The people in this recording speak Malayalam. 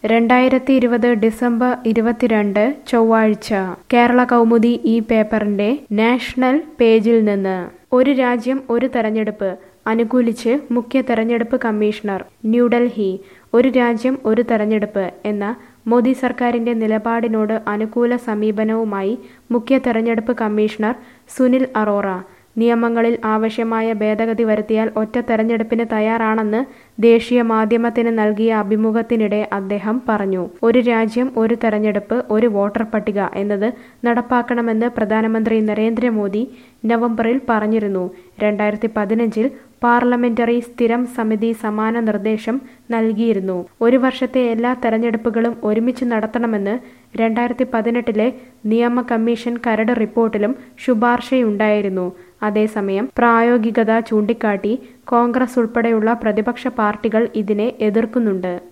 രണ്ടായിരത്തി ഇരുപത് ഡിസംബർ ഇരുപത്തിരണ്ട് ചൊവ്വാഴ്ച കേരള കൗമുദി ഈ പേപ്പറിന്റെ നാഷണൽ പേജിൽ നിന്ന് ഒരു രാജ്യം ഒരു തെരഞ്ഞെടുപ്പ് അനുകൂലിച്ച് മുഖ്യ തെരഞ്ഞെടുപ്പ് കമ്മീഷണർ ന്യൂഡൽഹി ഒരു രാജ്യം ഒരു തെരഞ്ഞെടുപ്പ് എന്ന മോദി സർക്കാരിന്റെ നിലപാടിനോട് അനുകൂല സമീപനവുമായി മുഖ്യ തെരഞ്ഞെടുപ്പ് കമ്മീഷണർ സുനിൽ അറോറ നിയമങ്ങളിൽ ആവശ്യമായ ഭേദഗതി വരുത്തിയാൽ ഒറ്റ തെരഞ്ഞെടുപ്പിന് തയ്യാറാണെന്ന് ദേശീയ മാധ്യമത്തിന് നൽകിയ അഭിമുഖത്തിനിടെ അദ്ദേഹം പറഞ്ഞു ഒരു രാജ്യം ഒരു തെരഞ്ഞെടുപ്പ് ഒരു വോട്ടർ പട്ടിക എന്നത് നടപ്പാക്കണമെന്ന് പ്രധാനമന്ത്രി നരേന്ദ്രമോദി നവംബറിൽ പറഞ്ഞിരുന്നു രണ്ടായിരത്തി പതിനഞ്ചിൽ പാർലമെന്ററി സ്ഥിരം സമിതി സമാന നിർദ്ദേശം നൽകിയിരുന്നു ഒരു വർഷത്തെ എല്ലാ തെരഞ്ഞെടുപ്പുകളും ഒരുമിച്ച് നടത്തണമെന്ന് രണ്ടായിരത്തി പതിനെട്ടിലെ നിയമ കമ്മീഷൻ കരട് റിപ്പോർട്ടിലും ശുപാർശയുണ്ടായിരുന്നു അതേസമയം പ്രായോഗികത ചൂണ്ടിക്കാട്ടി കോൺഗ്രസ് ഉൾപ്പെടെയുള്ള പ്രതിപക്ഷ പാർട്ടികൾ ഇതിനെ എതിർക്കുന്നുണ്ട്